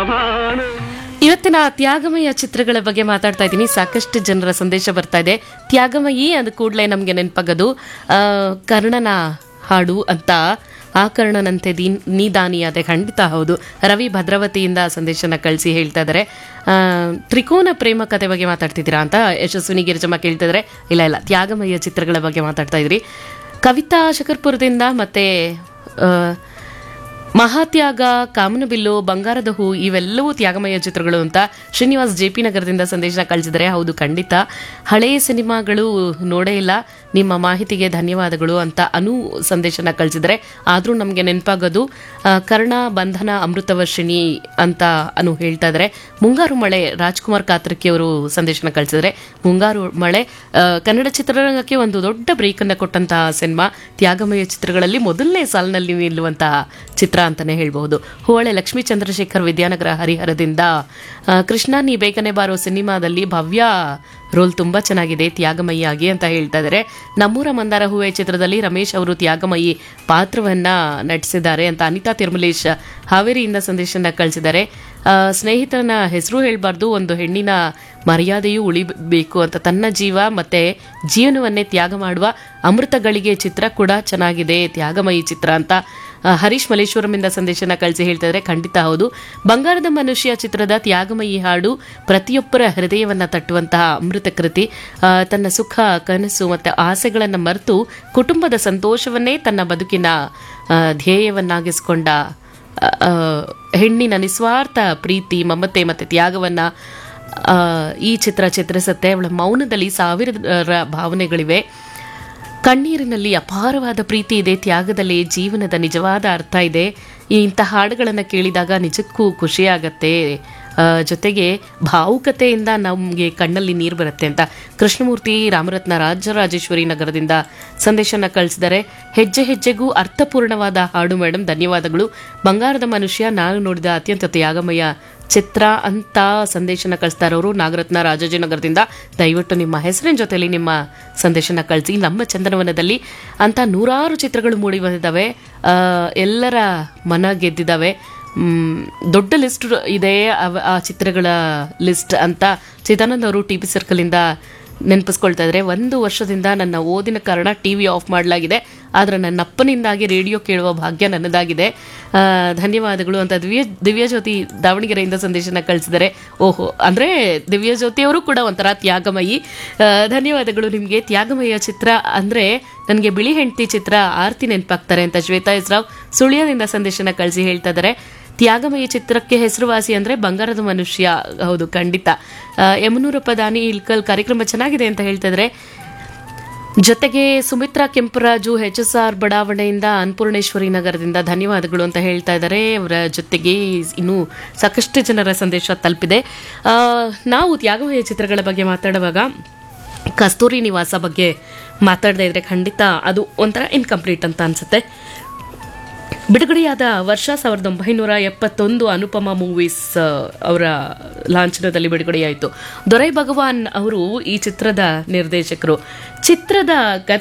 ಇವತ್ತಿನ ತ್ಯಾಗಮಯ ಚಿತ್ರಗಳ ಬಗ್ಗೆ ಮಾತಾಡ್ತಾ ಇದ್ದೀನಿ ಸಾಕಷ್ಟು ಜನರ ಸಂದೇಶ ಬರ್ತಾ ಇದೆ ತ್ಯಾಗಮಯಿ ಅಂದ ಕೂಡಲೇ ನಮಗೆ ನೆನಪಾಗೋದು ಆ, ಕರ್ಣನ ಹಾಡು ಅಂತ ಆ ಕರ್ಣನಂತೆ ದೀನ್ ನೀದಾನಿಯಾದೆ ಖಂಡಿತ ಹೌದು ರವಿ ಭದ್ರಾವತಿಯಿಂದ ಸಂದೇಶನ ಕಳಿಸಿ ಹೇಳ್ತಾ ಇದ್ದಾರೆ ಆ, ತ್ರಿಕೋನ ಪ್ರೇಮ ಕಥೆ ಬಗ್ಗೆ ಮಾತಾಡ್ತಿದ್ದೀರಾ ಅಂತ ಯಶಸ್ವಿನಿ ಗಿರಿಜಮ್ಮ ಕೇಳ್ತಾ ಇದ್ದಾರೆ ಇಲ್ಲ ಇಲ್ಲ ತ್ಯಾಗಮಯ ಚಿತ್ರಗಳ ಬಗ್ಗೆ ಮಾತಾಡ್ತಾ ಇದ್ರಿ ಕವಿತಾ ಶಕರ್ಪುರದಿಂದ ಮತ್ತೆ ಆ, ಮಹಾತ್ಯಾಗ ಕಾಮನಬಿಲ್ಲು ಬಂಗಾರದ ಹೂ ಇವೆಲ್ಲವೂ ತ್ಯಾಗಮಯ ಚಿತ್ರಗಳು ಅಂತ ಶ್ರೀನಿವಾಸ್ ಜೆ ಪಿ ನಗರದಿಂದ ಸಂದೇಶ ಕಳಿಸಿದರೆ ಹೌದು ಖಂಡಿತ ಹಳೆಯ ಸಿನಿಮಾಗಳು ನೋಡೇ ಇಲ್ಲ ನಿಮ್ಮ ಮಾಹಿತಿಗೆ ಧನ್ಯವಾದಗಳು ಅಂತ ಅನು ಸಂದೇಶನ ಕಳಿಸಿದರೆ ಆದರೂ ನಮಗೆ ನೆನಪಾಗೋದು ಆ, ಕರ್ಣ ಬಂಧನ ಅಮೃತವರ್ಷಿಣಿ ಅಂತ ಅನು ಹೇಳ್ತಾ ಇದ್ದಾರೆ ಮುಂಗಾರು ಮಳೆ ರಾಜ್ಕುಮಾರ್ ಕಾತ್ರಕ್ಕಿ ಅವರು ಸಂದೇಶನ ಕಳಿಸಿದರೆ ಮುಂಗಾರು ಮಳೆ ಆ, ಕನ್ನಡ ಚಿತ್ರರಂಗಕ್ಕೆ ಒಂದು ದೊಡ್ಡ ಬ್ರೇಕ್ ಅನ್ನು ಕೊಟ್ಟಂತಹ ಸಿನಿಮಾ ತ್ಯಾಗಮಯ ಚಿತ್ರಗಳಲ್ಲಿ ಮೊದಲನೇ ಸಾಲಿನಲ್ಲಿ ನಿಲ್ಲುವಂತಹ ಚಿತ್ರ ಅಂತಾನೆ ಹೇಳ್ಬಹುದು ಹೋಳೆ ಲಕ್ಷ್ಮೀ ಚಂದ್ರಶೇಖರ್ ವಿದ್ಯಾನಗರ ಹರಿಹರದಿಂದ ಆ, ಕೃಷ್ಣ ನೀ ಬೇಗನೆ ಬಾರೋ ಸಿನಿಮಾದಲ್ಲಿ ಭವ್ಯ ರೋಲ್ ತುಂಬಾ ಚೆನ್ನಾಗಿದೆ ತ್ಯಾಗಮಯಿ ಆಗಿ ಅಂತ ಹೇಳ್ತಾ ಇದ್ದಾರೆ ನಮ್ಮೂರ ಮಂದಾರ ಹೂವೆ ಚಿತ್ರದಲ್ಲಿ ರಮೇಶ್ ಅವರು ತ್ಯಾಗಮಯಿ ಪಾತ್ರವನ್ನ ನಟಿಸಿದ್ದಾರೆ ಅಂತ ಅನಿತಾ ತಿರುಮಲೇಶ್ ಹಾವೇರಿಯಿಂದ ಸಂದೇಶನ ಕಳಿಸಿದ್ದಾರೆ ಆ, ಸ್ನೇಹಿತನ ಹೆಸರು ಹೇಳಬಾರ್ದು ಒಂದು ಹೆಣ್ಣಿನ ಮರ್ಯಾದೆಯೂ ಉಳಿಬೇಕು ಅಂತ ತನ್ನ ಜೀವ ಮತ್ತೆ ಜೀವನವನ್ನೇ ತ್ಯಾಗ ಮಾಡುವ ಅಮೃತಗಳಿಗೆ ಚಿತ್ರ ಕೂಡ ಚೆನ್ನಾಗಿದೆ ತ್ಯಾಗಮಯಿ ಚಿತ್ರ ಅಂತ ಆ, ಹರೀಶ್ ಮಲೇಶ್ವರಮಿಂದ ಸಂದೇಶನ ಕಳಿಸಿ ಹೇಳ್ತಾ ಇದ್ದಾರೆ ಖಂಡಿತ ಹೌದು ಬಂಗಾರದ ಮನುಷ್ಯ ಚಿತ್ರದ ತ್ಯಾಗಮಯಿ ಹಾಡು ಪ್ರತಿಯೊಬ್ಬರ ಹೃದಯವನ್ನ ತಟ್ಟುವಂತಹ ಅಮೃತ ಕೃತಿ ಆ, ತನ್ನ ಸುಖ ಕನಸು ಮತ್ತು ಆಸೆಗಳನ್ನು ಮರೆತು ಕುಟುಂಬದ ಸಂತೋಷವನ್ನೇ ತನ್ನ ಬದುಕಿನ ಆ, ಧ್ಯೇಯವನ್ನಾಗಿಸಿಕೊಂಡ ಆ, ಆ, ಹೆಣ್ಣಿನ ನಿಸ್ವಾರ್ಥ ಪ್ರೀತಿ ಮಮತೆ ಮತ್ತು ತ್ಯಾಗವನ್ನ ಆ, ಈ ಚಿತ್ರ ಚಿತ್ರಿಸುತ್ತೆ ಅವಳ ಮೌನದಲ್ಲಿ ಸಾವಿರ ಭಾವನೆಗಳಿವೆ ಕಣ್ಣೀರಿನಲ್ಲಿ ಅಪಾರವಾದ ಪ್ರೀತಿ ಇದೆ ತ್ಯಾಗದಲ್ಲಿ ಜೀವನದ ನಿಜವಾದ ಅರ್ಥ ಇದೆ ಈ ಇಂಥ ಹಾಡುಗಳನ್ನು ಕೇಳಿದಾಗ ನಿಜಕ್ಕೂ ಖುಷಿಯಾಗತ್ತೆ ಆ, ಜೊತೆಗೆ ಭಾವುಕತೆಯಿಂದ ನಮಗೆ ಕಣ್ಣಲ್ಲಿ ನೀರು ಬರುತ್ತೆ ಅಂತ ಕೃಷ್ಣಮೂರ್ತಿ ರಾಮರತ್ನ ರಾಜರಾಜೇಶ್ವರಿ ನಗರದಿಂದ ಸಂದೇಶನ ಕಳಿಸಿದ್ದಾರೆ ಹೆಜ್ಜೆ ಹೆಜ್ಜೆಗೂ ಅರ್ಥಪೂರ್ಣವಾದ ಹಾಡು ಮೇಡಮ್ ಧನ್ಯವಾದಗಳು ಬಂಗಾರದ ಮನುಷ್ಯ ನಾನು ನೋಡಿದ ಅತ್ಯಂತ ತ್ಯಾಗಮಯ ಚಿತ್ರ ಅಂತ ಸಂದೇಶನ ಕಳಿಸ್ತಾ ಇರೋರು ನಾಗರತ್ನ ರಾಜಾಜಿನಗರದಿಂದ ದಯವಿಟ್ಟು ನಿಮ್ಮ ಹೆಸರಿನ ಜೊತೆಲಿ ನಿಮ್ಮ ಸಂದೇಶನ ಕಳಿಸಿ ನಮ್ಮ ಚಂದನವನದಲ್ಲಿ ಅಂತ ನೂರಾರು ಚಿತ್ರಗಳು ಮೂಡಿ ಬಂದಿದ್ದಾವೆ ಆ, ಎಲ್ಲರ ಮನ ಗೆದ್ದಿದ್ದಾವೆ ಮ್, ದೊಡ್ಡ ಲಿಸ್ಟ್ ಇದೆ ಅವ- ಆ ಚಿತ್ರಗಳ ಲಿಸ್ಟ್ ಅಂತ ಚಿದಾನಂದ್ ಅವರು ಟಿ ಪಿ ಸರ್ಕಲಿಂದ ನೆನಪಿಸ್ಕೊಳ್ತಾ ಇದ್ದಾರೆ ಒಂದು ವರ್ಷದಿಂದ ನನ್ನ ಓದಿನ ಕಾರಣ ಟಿ ವಿ ಆಫ್ ಮಾಡಲಾಗಿದೆ ಆದರೆ ನನ್ನ ಅಪ್ಪನಿಂದಾಗಿ ರೇಡಿಯೋ ಕೇಳುವ ಭಾಗ್ಯ ನನ್ನದಾಗಿದೆ ಆ, ಧನ್ಯವಾದಗಳು ಅಂತ ದಿವ್ಯ ದಿವ್ಯಜ್ಯೋತಿ ದಾವಣಗೆರೆಯಿಂದ ಸಂದೇಶನ ಕಳಿಸಿದ್ದಾರೆ ಓಹೋ ಅಂದರೆ ದಿವ್ಯಜ್ಯೋತಿ ಅವರು ಕೂಡ ಒಂಥರ ತ್ಯಾಗಮಯಿ ಆ, ಧನ್ಯವಾದಗಳು ನಿಮಗೆ ತ್ಯಾಗಮಯ ಚಿತ್ರ ಅಂದರೆ ನನಗೆ ಬಿಳಿ ಹೆಂಡತಿ ಚಿತ್ರ ಆರ್ತಿ ನೆನಪಾಗ್ತಾರೆ ಅಂತ ಶ್ವೇತಾ ಹೆಸ್ರಾವ್ ಸುಳ್ಯದಿಂದ ಸಂದೇಶನ ಕಳಿಸಿ ಹೇಳ್ತಾ ಇದ್ದಾರೆ ತ್ಯಾಗಮಯ ಚಿತ್ರಕ್ಕೆ ಹೆಸರುವಾಸಿ ಅಂದರೆ ಬಂಗಾರದ ಮನುಷ್ಯ ಹೌದು ಖಂಡಿತ ಆ, ಯಮನೂರಪ್ಪ ದಾನಿ ಇಲ್ಕಲ್ ಕಾರ್ಯಕ್ರಮ ಚೆನ್ನಾಗಿದೆ ಅಂತ ಹೇಳ್ತಾ ಇದ್ದಾರೆ ಜೊತೆಗೆ Sumitra Kemparaju H S R ಬಡಾವಣೆಯಿಂದ ಅನ್ನಪೂರ್ಣೇಶ್ವರಿ ನಗರದಿಂದ ಧನ್ಯವಾದಗಳು ಅಂತ ಹೇಳ್ತಾ ಇದ್ದಾರೆ ಅವರ ಜೊತೆಗೆ ಇನ್ನೂ ಸಾಕಷ್ಟು ಜನರ ಸಂದೇಶ ತಲುಪಿದೆ ಆ, ನಾವು ತ್ಯಾಗಮಯ ಚಿತ್ರಗಳ ಬಗ್ಗೆ ಮಾತಾಡುವಾಗ ಕಸ್ತೂರಿ ನಿವಾಸ ಬಗ್ಗೆ ಮಾತಾಡದೇ ಇದ್ರೆ ಖಂಡಿತ ಅದು ಒಂಥರ ಇನ್ಕಂಪ್ಲೀಟ್ ಅಂತ ಅನ್ಸುತ್ತೆ ಬಿಡುಗಡೆಯಾದ ವರ್ಷ ಸಾವಿರದ ಒಂಬೈನೂರ ಎಪ್ಪತ್ತೊಂದು ಅನುಪಮ ಮೂವೀಸ್ ಅವರ ಲಾಂಛನದಲ್ಲಿ ಬಿಡುಗಡೆಯಾಯಿತು ದೊರೈ ಭಗವಾನ್ ಅವರು ಈ ಚಿತ್ರದ ನಿರ್ದೇಶಕರು ಚಿತ್ರದ